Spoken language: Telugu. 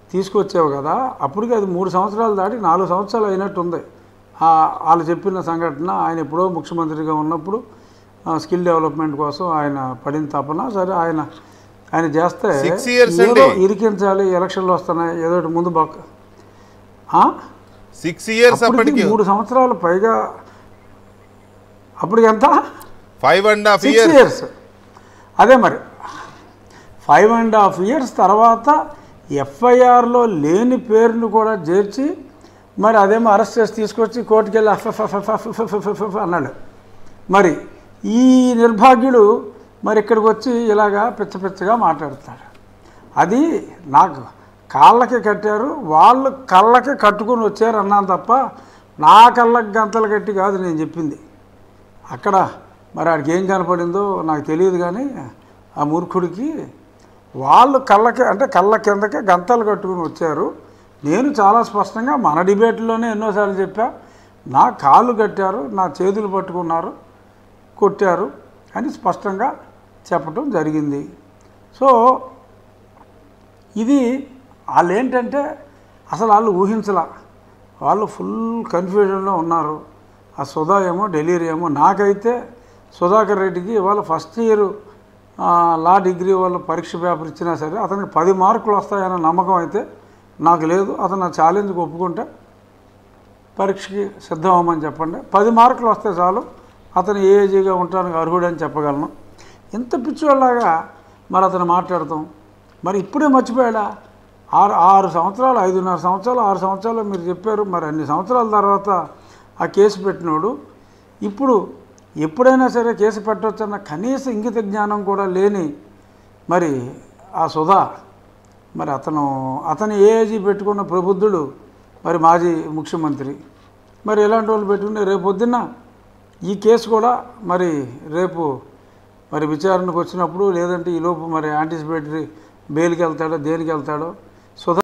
తీసుకొచ్చావు కదా అప్పటికి అది మూడు సంవత్సరాలు దాటి నాలుగు సంవత్సరాలు అయినట్టు ఉంది ఆ- వాళ్ళు చెప్పిన సంఘటన ఆయన ఎప్పుడో ముఖ్యమంత్రిగా ఉన్నప్పుడు ఆ, స్కిల్ డెవలప్మెంట్ కోసం ఆయన పడిన తపన సరే ఆయన ఆయన చేస్తే Six years ఏదో అండి. ఇరికించాలి ఎలక్షన్లు వస్తున్నాయి ఏదో ఒకటి ముందు బక్క ఆ? సిక్స్ ఇయర్స్ అప్పటికి అప్పటికి మూడు సంవత్సరాలు పైగా అప్పటికి ఎంత five and half six years years అదే మరి ఫైవ్ అండ్ హాఫ్ ఇయర్స్ తర్వాత ఎఫ్ఐఆర్లో లేని పేరును కూడా చేర్చి మరి అదేమో అరెస్ట్ చేసి తీసుకొచ్చి కోర్టుకి వెళ్ళి అఫ్ అన్నాడు మరి ఈ నిర్భాగ్యుడు మరి ఇక్కడికి వచ్చి ఇలాగా పిచ్చ పిచ్చగా మాట్లాడుతాడు అది నాకు కాళ్ళకి కట్టారు వాళ్ళు కళ్ళకి కట్టుకుని వచ్చారు అన్నాను తప్ప నా కళ్ళకి గంతలు కట్టి కాదు నేను చెప్పింది అక్కడ మరి ఆడికి ఏం కనపడిందో నాకు తెలియదు కానీ ఆ మూర్ఖుడికి వాళ్ళు కళ్ళకి అంటే కళ్ళ కిందకే గంతలు కట్టుకుని వచ్చారు నేను చాలా స్పష్టంగా మన డిబేట్లోనే ఎన్నోసార్లు చెప్పా నా కాళ్ళు కట్టారు నా చేతులు పట్టుకున్నారు కొట్టారు అని స్పష్టంగా చెప్పటం జరిగింది సో ఇది వాళ్ళు ఏంటంటే అసలు వాళ్ళు ఊహించలా వాళ్ళు ఫుల్ కన్ఫ్యూజన్లో ఉన్నారు ఆ సుధా ఏమో డెలివరీ ఏమో నాకైతే సుధాకర్ రెడ్డికి ఇవాళ ఫస్ట్ ఇయర్ లా డిగ్రీ వాళ్ళు పరీక్ష పేపర్ ఇచ్చినా సరే అతనికి పది మార్కులు వస్తాయన్న నమ్మకం అయితే నాకు లేదు అతను నా ఛాలెంజ్కి ఒప్పుకుంటే పరీక్షకి సిద్ధం అవ్వమని చెప్పండి పది మార్కులు వస్తే చాలు అతను ఏ ఏజీగా ఉంటానికి అర్హుడని చెప్పగలను ఇంత పిచ్చివాళ్ళలాగా మరి అతను మాట్లాడతాం మరి ఇప్పుడే మర్చిపోయాడా ఆరు ఆరు సంవత్సరాలు ఐదున్నర సంవత్సరాలు ఆరు సంవత్సరాలు మీరు చెప్పారు మరి అన్ని సంవత్సరాల తర్వాత ఆ కేసు పెట్టినోడు ఇప్పుడు ఎప్పుడైనా సరే కేసు పెట్టవచ్చన్న కనీస ఇంగిత జ్ఞానం కూడా లేని మరి ఆ సుధా మరి అతను అతను ఏ ఏజీ పెట్టుకున్న ప్రబుద్ధుడు మరి మాజీ ముఖ్యమంత్రి మరి ఎలాంటి వాళ్ళు పెట్టుకుని రేపు పొద్దున్న ఈ కేసు కూడా మరి రేపు మరి విచారణకు వచ్చినప్పుడు లేదంటే ఈలోపు మరి యాంటిసిపేటరీ బెయిల్కి వెళ్తాడో దేనికి వెళ్తాడో సుధా